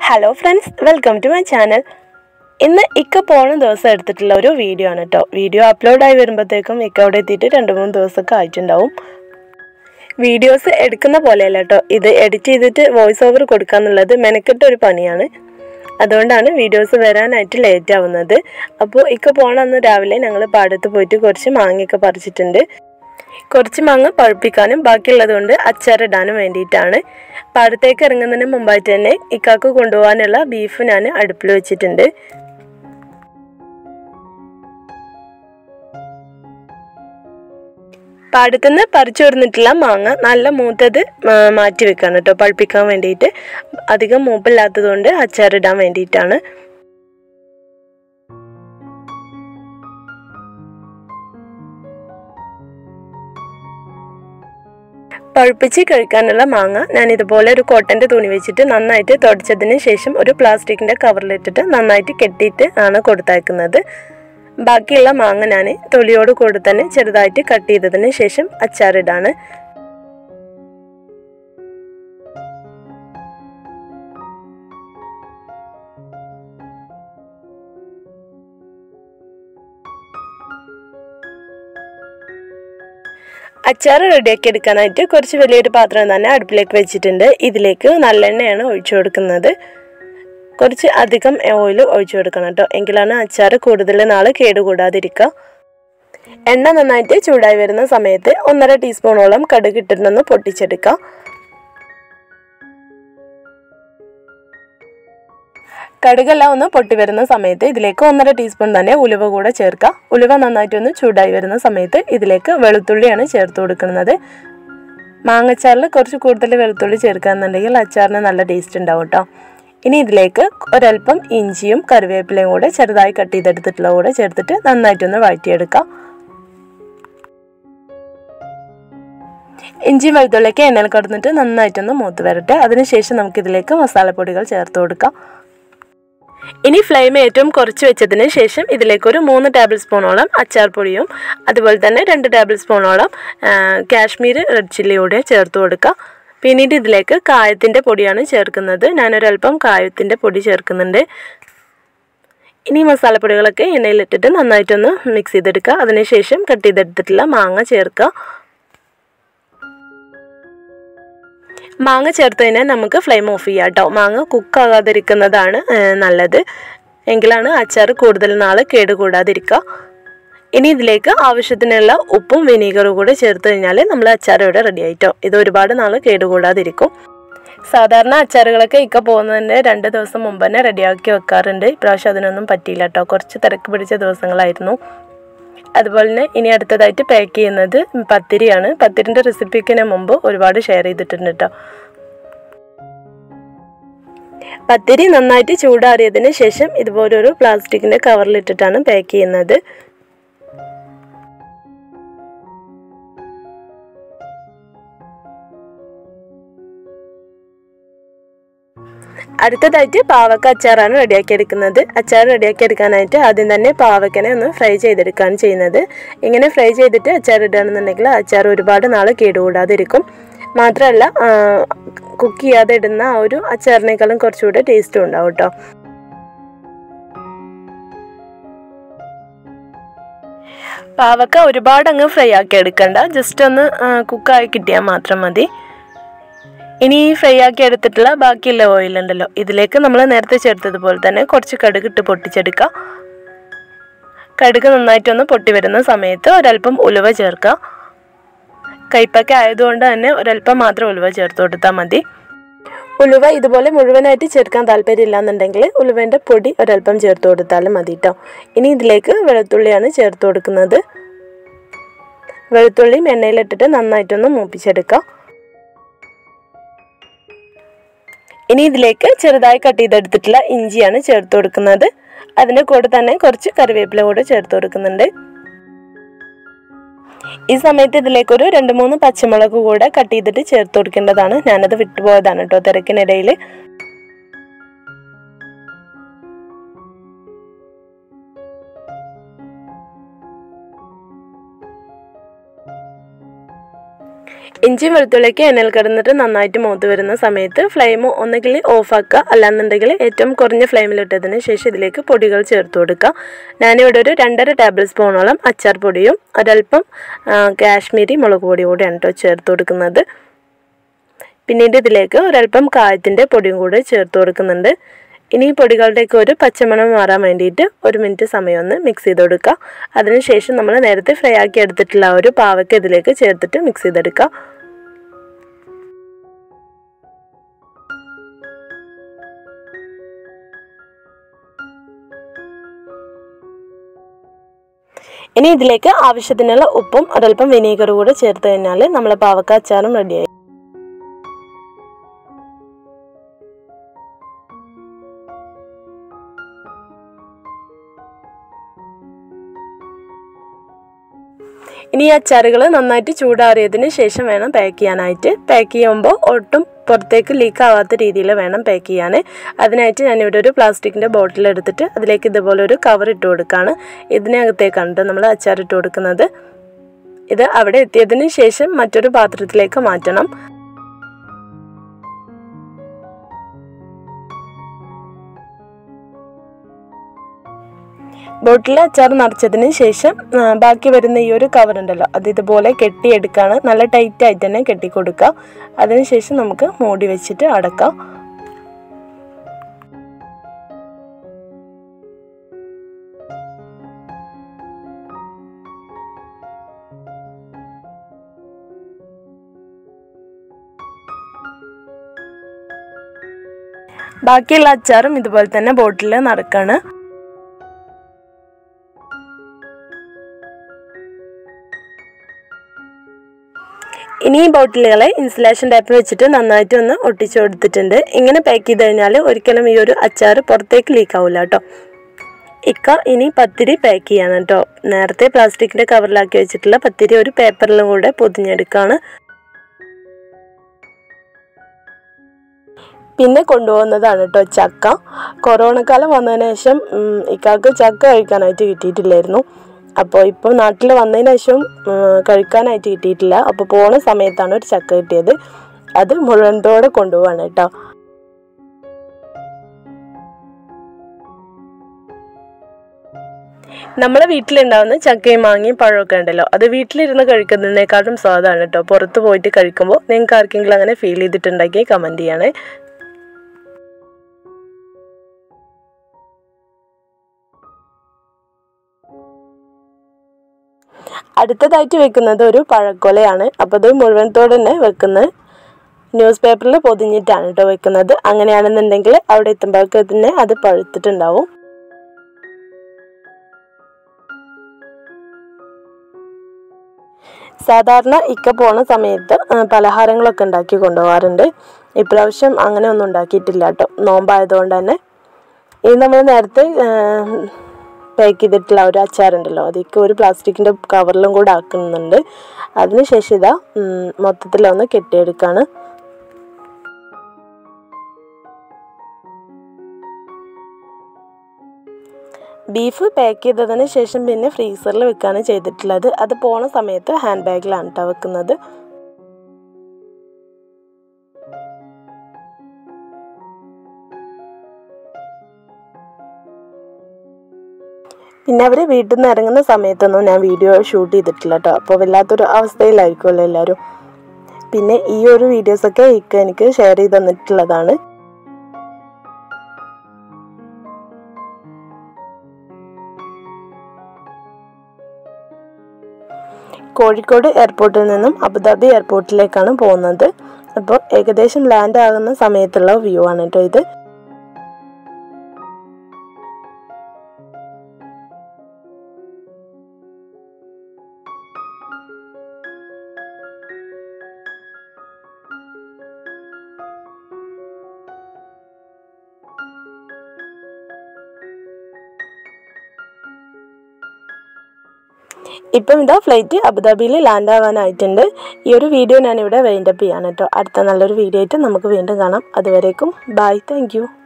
hello friends welcome to my channel ഇന്ന് ഇക്ക പോണ ദിവസം എടുത്തിട്ടുള്ള ഒരു വീഡിയോ ആണ് കേട്ടോ വീഡിയോ അപ്ലോഡായി വരുമ്പോഴത്തേക്കും ഇക്ക അവിടെ എത്തിയിട്ട് രണ്ട് മൂന്ന് ദിവസമൊക്കെ ആയിട്ടുണ്ടാവും വീഡിയോസ് എടുക്കുന്ന പോലെയല്ല കേട്ടോ ഇത് എഡിറ്റ് ചെയ്തിട്ട് വോയിസ് ഓവർ കൊടുക്കുക എന്നുള്ളത് മെനക്കെട്ട ഒരു പണിയാണ് അതുകൊണ്ടാണ് വീഡിയോസ് വരാനായിട്ട് ലേറ്റ് ആവുന്നത് അപ്പോൾ ഇക്ക പോണ അന്ന് രാവിലെ ഞങ്ങൾ പാടത്ത് പോയിട്ട് കുറച്ച് മാങ്ങയൊക്കെ പറിച്ചിട്ടുണ്ട് കുറച്ച് മാങ്ങ പഴുപ്പിക്കാനും ബാക്കിയുള്ളത് കൊണ്ട് അച്ചാറിടാനും വേണ്ടിയിട്ടാണ് പാടത്തേക്ക് ഇറങ്ങുന്നതിന് മുമ്പായിട്ട് തന്നെ ഇക്കാക്ക് കൊണ്ടുപോകാനുള്ള ബീഫ് ഞാൻ അടുപ്പിൽ വെച്ചിട്ടുണ്ട് പാടത്തുനിന്ന് പറിച്ചു കൊടുത്തിട്ടുള്ള മാങ്ങ നല്ല മൂത്തത് ആ, മാറ്റി വെക്കാണ് കേട്ടോ പഴുപ്പിക്കാൻ വേണ്ടിയിട്ട് അധികം മൂപ്പില്ലാത്തത് കൊണ്ട് അച്ചാറിടാൻ വേണ്ടിയിട്ടാണ് പഴുപ്പിച്ച് കഴിക്കാനുള്ള മാങ്ങ ഞാൻ ഇതുപോലെ ഒരു കോട്ടൻ്റെ തുണി വെച്ചിട്ട് നന്നായിട്ട് തുടച്ചതിന് ശേഷം ഒരു പ്ലാസ്റ്റിക്കിൻ്റെ കവറിലിട്ടിട്ട് നന്നായിട്ട് കെട്ടിയിട്ട് ആണ് കൊടുത്തയക്കുന്നത് ബാക്കിയുള്ള മാങ്ങ ഞാൻ തൊലിയോട് കൂടി തന്നെ ചെറുതായിട്ട് കട്ട് ചെയ്തതിന് ശേഷം അച്ചാറിടാണ് അച്ചാർ റെഡിയാക്കി എടുക്കാനായിട്ട് കുറച്ച് വലിയൊരു പാത്രം തന്നെ അടുപ്പിലേക്ക് വെച്ചിട്ടുണ്ട് ഇതിലേക്ക് നല്ലെണ്ണയാണ് ഒഴിച്ചു കൊടുക്കുന്നത് കുറച്ച് അധികം ഓയിൽ ഒഴിച്ചു കൊടുക്കണം കേട്ടോ എങ്കിലാണ് അച്ചാർ കൂടുതൽ നാൾ കേടുകൂടാതിരിക്കുക എണ്ണ നന്നായിട്ട് ചൂടായി വരുന്ന സമയത്ത് ഒന്നര ടീസ്പൂണോളം കടുക് ഇട്ടിട്ടൊന്ന് പൊട്ടിച്ചെടുക്കാം കടുകെല്ലാം ഒന്ന് പൊട്ടി വരുന്ന സമയത്ത് ഇതിലേക്ക് ഒന്നര ടീസ്പൂൺ തന്നെ ഉലുവ കൂടെ ചേർക്കുക ഉലുവ നന്നായിട്ടൊന്ന് ചൂടായി വരുന്ന സമയത്ത് ഇതിലേക്ക് വെളുത്തുള്ളിയാണ് ചേർത്ത് കൊടുക്കുന്നത് മാങ്ങച്ചാറിൽ കുറച്ച് കൂടുതൽ വെളുത്തുള്ളി ചേർക്കുകയെന്നുണ്ടെങ്കിൽ അച്ചാറിന് നല്ല ടേസ്റ്റ് ഉണ്ടാവും കേട്ടോ ഇനി ഇതിലേക്ക് ഒരല്പം ഇഞ്ചിയും കറിവേപ്പിലയും കൂടെ ചെറുതായി കട്ട് ചെയ്തെടുത്തിട്ടുള്ള കൂടെ ചേർത്തിട്ട് നന്നായിട്ടൊന്ന് വഴറ്റിയെടുക്കാം ഇഞ്ചി വെളുത്തുള്ളിയൊക്കെ എണ്ണയിൽ കടന്നിട്ട് നന്നായിട്ടൊന്ന് മൂത്ത് വരട്ടെ അതിനുശേഷം നമുക്കിതിലേക്ക് മസാലപ്പൊടികൾ ചേർത്ത് കൊടുക്കാം ഇനി ഫ്ലെയിം ഏറ്റവും കുറച്ച് വെച്ചതിന് ശേഷം ഇതിലേക്ക് ഒരു മൂന്ന് ടേബിൾ സ്പൂണോളം അച്ചാർ പൊടിയും അതുപോലെ തന്നെ രണ്ട് ടേബിൾ സ്പൂണോളം ആ, കാശ്മീർ റെഡ് ചില്ലി കൂടെ ചേർത്ത് കൊടുക്കുക പിന്നീട് ഇതിലേക്ക് കായത്തിൻ്റെ പൊടിയാണ് ചേർക്കുന്നത് ഞാനൊരല്പം കായത്തിൻ്റെ പൊടി ചേർക്കുന്നുണ്ട് ഇനി മസാലപ്പൊടികളൊക്കെ എണ്ണയിലിട്ടിട്ട് നന്നായിട്ടൊന്ന് മിക്സ് ചെയ്തെടുക്കുക അതിനുശേഷം കട്ട് ചെയ്തെടുത്തിട്ടുള്ള മാങ്ങ ചേർക്കുക മാങ്ങ ചേർത്ത് കഴിഞ്ഞാൽ നമുക്ക് ഫ്ലെയിം ഓഫ് ചെയ്യാം കേട്ടോ മാങ്ങ കുക്കാകാതിരിക്കുന്നതാണ് ഏഹ്, നല്ലത് എങ്കിലാണ് അച്ചാർ കൂടുതൽ നാൾ കേടുകൂടാതിരിക്കുക ഇനി ഇതിലേക്ക് ആവശ്യത്തിനുള്ള ഉപ്പും വിനീഗറും കൂടെ ചേർത്ത് കഴിഞ്ഞാൽ നമ്മൾ അച്ചാർ ഇവിടെ റെഡി ആയിട്ടോ ഇത് ഒരുപാട് നാൾ കേടുകൂടാതിരിക്കും സാധാരണ അച്ചാറുകളൊക്കെ ഇക്ക പോകുന്നതിൻ്റെ രണ്ട് ദിവസം മുമ്പ് തന്നെ റെഡിയാക്കി വെക്കാറുണ്ട് ഇപ്രാവശ്യം അതിനൊന്നും പറ്റിയില്ല കേട്ടോ കുറച്ച് തിരക്ക് പിടിച്ച ദിവസങ്ങളായിരുന്നു അതുപോലെ തന്നെ ഇനി അടുത്തതായിട്ട് പാക്ക് ചെയ്യുന്നത് പത്തിരിയാണ് പത്തിരിൻ്റെ റെസിപ്പിക്ക് ഞാൻ മുമ്പ് ഒരുപാട് ഷെയർ ചെയ്തിട്ടുണ്ട് കേട്ടോ പത്തിരി നന്നായിട്ട് ചൂടാറിയതിന് ശേഷം ഇതുപോലൊരു പ്ലാസ്റ്റിക്കിൻ്റെ കവറിലിട്ടിട്ടാണ് പാക്ക് ചെയ്യുന്നത് അടുത്തതായിട്ട് പാവക്ക അച്ചാറാണ് റെഡിയാക്കി എടുക്കുന്നത് അച്ചാർ റെഡിയാക്കി എടുക്കാനായിട്ട് ആദ്യം തന്നെ പാവക്കനെ ഒന്ന് ഫ്രൈ ചെയ്തെടുക്കുകയാണ് ചെയ്യുന്നത് ഇങ്ങനെ ഫ്രൈ ചെയ്തിട്ട് അച്ചാർ ഇടുകയാണെന്നുണ്ടെങ്കിൽ അച്ചാർ ഒരുപാട് നാൾ കേടുകൂടാതിരിക്കും മാത്രമല്ല കുക്ക് ചെയ്യാതെ ഇടുന്ന ആ ഒരു അച്ചാറിനേക്കാളും കുറച്ചുകൂടെ ടേസ്റ്റും ഉണ്ടാവും കേട്ടോ പാവക്ക ഒരുപാട് അങ്ങ് ഫ്രൈ ആക്കി എടുക്കണ്ട ജസ്റ്റ് ഒന്ന് കുക്കായി കിട്ടിയാൽ മാത്രം മതി ഇനി ഈ ഫ്രൈ ആക്കി എടുത്തിട്ടുള്ള ബാക്കിയുള്ള ഓയിൽ ഉണ്ടല്ലോ ഇതിലേക്ക് നമ്മൾ നേരത്തെ ചേർത്തതുപോലെ തന്നെ കുറച്ച് കടുക് ഇട്ട് പൊട്ടിച്ചെടുക്കുക കടുക് നന്നായിട്ടൊന്ന് പൊട്ടി വരുന്ന സമയത്ത് ഒരല്പം ഉലുവ ചേർക്കുക കൈപ്പക്ക ആയതുകൊണ്ട് തന്നെ ഒരല്പം മാത്രം ഉലുവ ചേർത്ത് കൊടുത്താൽ മതി ഉലുവ ഇതുപോലെ മുഴുവനായിട്ട് ചേർക്കാൻ താല്പര്യമില്ല എന്നുണ്ടെങ്കിൽ ഉലുവേൻ്റെ പൊടി ഒരല്പം ചേർത്ത് കൊടുത്താലും മതി കേട്ടോ ഇനി ഇതിലേക്ക് വെളുത്തുള്ളിയാണ് ചേർത്ത് കൊടുക്കുന്നത് വെളുത്തുള്ളിയും എണ്ണയിലിട്ടിട്ട് നന്നായിട്ടൊന്ന് മൂപ്പിച്ചെടുക്കാം ഇനി ഇതിലേക്ക് ചെറുതായി കട്ട് ചെയ്തെടുത്തിട്ടുള്ള ഇഞ്ചിയാണ് ചേർത്ത് കൊടുക്കുന്നത് അതിൻ്റെ കൂടെ തന്നെ കുറച്ച് കറിവേപ്പില കൂടെ ചേർത്ത് കൊടുക്കുന്നുണ്ട് ഈ സമയത്ത് ഇതിലേക്ക് ഒരു രണ്ട് മൂന്ന് പച്ചമുളക് കൂടെ കട്ട് ചെയ്തിട്ട് ചേർത്ത് കൊടുക്കേണ്ടതാണ് ഞാനത് വിട്ടുപോയതാണ് കേട്ടോ തിരക്കിനിടയിൽ ഇഞ്ചി വെളുത്തുള്ളിക്ക് എണ്ണയിൽ കിടന്നിട്ട് നന്നായിട്ട് മൂത്ത് വരുന്ന സമയത്ത് ഫ്ലെയിം ഒന്നുകിൽ ഓഫാക്കുക അല്ലാന്നുണ്ടെങ്കിൽ ഏറ്റവും കുറഞ്ഞ ഫ്ലെയിമിലിട്ടതിന് ശേഷം ഇതിലേക്ക് പൊടികൾ ചേർത്ത് കൊടുക്കുക ഞാനിവിടെ ഒരു രണ്ടര ടേബിൾ സ്പൂണോളം അച്ചാർ പൊടിയും ഒരല്പം ആ, കാശ്മീരി മുളക് പൊടി കൂടിയാണ് കേട്ടോ ചേർത്ത് കൊടുക്കുന്നത് പിന്നീട് ഇതിലേക്ക് ഒരല്പം കായത്തിൻ്റെ പൊടിയും കൂടെ ചേർത്ത് കൊടുക്കുന്നുണ്ട് ഇനി ഈ പൊടികളുടെയൊക്കെ ഒരു പച്ചമണം മാറാൻ വേണ്ടിയിട്ട് ഒരു മിനിറ്റ് സമയം ഒന്ന് മിക്സ് ചെയ്ത് കൊടുക്കുക അതിനുശേഷം നമ്മൾ നേരത്തെ ഫ്രൈ ആക്കി എടുത്തിട്ടുള്ള ആ ഒരു പാവയ്ക്ക ഇതിലേക്ക് ചേർത്തിട്ട് മിക്സ് ചെയ്തെടുക്കുക ഇനി ഇതിലേക്ക് ആവശ്യത്തിനുള്ള ഉപ്പും ഒരല്പം വിനീഗർ കൂടെ ചേർത്ത് കഴിഞ്ഞാൽ നമ്മളെ പാവക്ക അച്ചാറും റെഡിയായി ഇനി ഈ അച്ചാറുകൾ നന്നായിട്ട് ചൂടാറിയതിന് ശേഷം വേണം പാക്ക് ചെയ്യാനായിട്ട് പാക്ക് ചെയ്യുമ്പോൾ ഒട്ടും പുറത്തേക്ക് ലീക്ക് ആവാത്ത രീതിയിൽ വേണം പാക്ക് ചെയ്യാൻ അതിനായിട്ട് ഞാനിവിടെ ഒരു പ്ലാസ്റ്റിക്കിൻ്റെ ബോട്ടിൽ എടുത്തിട്ട് അതിലേക്ക് ഇതുപോലെ ഒരു കവർ ഇട്ട് കൊടുക്കുകയാണ് ഇതിനകത്തേക്കാണ് ട്ടോ നമ്മൾ അച്ചാർ ഇട്ട് കൊടുക്കുന്നത് ഇത് അവിടെ എത്തിയതിന് ശേഷം മറ്റൊരു പാത്രത്തിലേക്ക് മാറ്റണം ബോട്ടിൽ അച്ചാർ നിറച്ചതിന് ശേഷം ആ, ബാക്കി വരുന്ന ഈ ഒരു കവർ ഉണ്ടല്ലോ അത് ഇതുപോലെ കെട്ടിയെടുക്കുകയാണ് നല്ല ടൈറ്റ് ആയിട്ട് തന്നെ കെട്ടി കൊടുക്കുക അതിനുശേഷം നമുക്ക് മൂടി വെച്ചിട്ട് അടക്കാം ബാക്കിയുള്ള അച്ചാറും ഇതുപോലെ തന്നെ ബോട്ടിൽ നടക്കാണ് ഇനി ഈ ബോട്ടിലുകളെ ഇൻസുലേഷൻ ടേപ്പ് വെച്ചിട്ട് നന്നായിട്ട് ഒന്ന് ഒട്ടിച്ചു കൊടുത്തിട്ടുണ്ട് ഇങ്ങനെ പാക്ക് ചെയ്ത് കഴിഞ്ഞാൽ ഒരിക്കലും ഈ ഒരു അച്ചാർ പുറത്തേക്ക് ലീക്ക് ആവില്ല കേട്ടോ ഇക്ക ഇനി പത്തിരി പാക്ക് ചെയ്യണം കേട്ടോ നേരത്തെ പ്ലാസ്റ്റിക്കിൻ്റെ കവറിലാക്കി വെച്ചിട്ടുള്ള പത്തിരി ഒരു പേപ്പറിലും കൂടെ പൊതിഞ്ഞെടുക്കുകയാണ് പിന്നെ കൊണ്ടുപോകുന്നതാണ് കേട്ടോ ചക്ക കൊറോണ കാലം വന്നതിന് ശേഷം ഉം, ഇക്കാക്ക് ചക്ക കഴിക്കാനായിട്ട് കിട്ടിയിട്ടില്ലായിരുന്നു അപ്പോൾ ഇപ്പോൾ നാട്ടിൽ വന്നതിന് ശേഷം ഉം, കഴിക്കാനായിട്ട് കിട്ടിയിട്ടില്ല അപ്പോൾ പോണ സമയത്താണ് ഒരു ചക്ക കിട്ടിയത് അത് മുഴുവനത്തോടെ കൊണ്ടുപോവാണ് കേട്ടോ നമ്മളെ വീട്ടിലുണ്ടാവുന്ന ചക്കയും മാങ്ങയും പഴമൊക്കെ ഉണ്ടല്ലോ അത് വീട്ടിലിരുന്ന് കഴിക്കുന്നതിനേക്കാളും സ്വാദാണ് കേട്ടോ പുറത്ത് പോയിട്ട് കഴിക്കുമ്പോൾ നിങ്ങൾക്ക് ആർക്കെങ്കിലും അങ്ങനെ ഫീൽ ചെയ്തിട്ടുണ്ടെങ്കിൽ കമൻറ്റ് ചെയ്യണേ അടുത്തതായിട്ട് വെക്കുന്നത് ഒരു പഴക്കൊലയാണ് അപ്പോൾ അത് മുഴുവനത്തോടെ തന്നെ വെക്കുന്നത് ന്യൂസ് പേപ്പറിൽ പൊതിഞ്ഞിട്ടാണ് കേട്ടോ വെക്കുന്നത് അങ്ങനെയാണെന്നുണ്ടെങ്കിൽ അവിടെ എത്തുമ്പോഴേക്ക് തന്നെ അത് പഴുത്തിട്ടുണ്ടാവും സാധാരണ ഇക്ക പോണ സമയത്ത് ആ, പലഹാരങ്ങളൊക്കെ ഉണ്ടാക്കി കൊണ്ടുപോകാറുണ്ട് ഇപ്രാവശ്യം അങ്ങനെ ഒന്നും ഉണ്ടാക്കിയിട്ടില്ല കേട്ടോ നോമ്പായതുകൊണ്ട് തന്നെ ഇത് നമ്മൾ നേരത്തെ പാക്ക് ചെയ്തിട്ടുള്ള ഒരു അച്ചാറുണ്ടല്ലോ അതിക്ക് ഒരു പ്ലാസ്റ്റിക്കിൻ്റെ കവറിലും കൂടെ ആക്കുന്നുണ്ട് അതിനുശേഷം ഇതാ ഉം, മൊത്തത്തിലൊന്ന് കെട്ടിയെടുക്കുകയാണ് ബീഫ് പാക്ക് ചെയ്തതിന് ശേഷം പിന്നെ ഫ്രീസറിൽ വെക്കുകയാണ് ചെയ്തിട്ടുള്ളത് അത് പോണ സമയത്ത് ഹാൻഡ് ബാഗിലാണ് കേട്ടോ വെക്കുന്നത് പിന്നെ അവർ വീട്ടിൽ നിന്ന് ഇറങ്ങുന്ന സമയത്തൊന്നും ഞാൻ വീഡിയോ ഷൂട്ട് ചെയ്തിട്ടില്ല കേട്ടോ അപ്പോൾ വല്ലാത്തൊരു അവസ്ഥയിലായിരിക്കുമല്ലോ എല്ലാവരും പിന്നെ ഈ ഒരു വീഡിയോസൊക്കെ ഇക്ക എനിക്ക് ഷെയർ ചെയ്ത് തന്നിട്ടുള്ളതാണ് കോഴിക്കോട് എയർപോർട്ടിൽ നിന്നും അബുദാബി എയർപോർട്ടിലേക്കാണ് പോകുന്നത് അപ്പോൾ ഏകദേശം ലാൻഡ് ആകുന്ന സമയത്തുള്ള വ്യൂ ആണ് കേട്ടോ ഇത് ഇപ്പം ഇതാ ഫ്ലൈറ്റ് അബുദാബിയിൽ ലാൻഡ് ആവാനായിട്ടുണ്ട് ഈ ഒരു വീഡിയോ ഞാനിവിടെ വൈൻഡപ്പ് ചെയ്യാണ് കേട്ടോ അടുത്ത നല്ലൊരു വീഡിയോ ആയിട്ട് നമുക്ക് വീണ്ടും കാണാം അതുവരേക്കും ബൈ താങ്ക്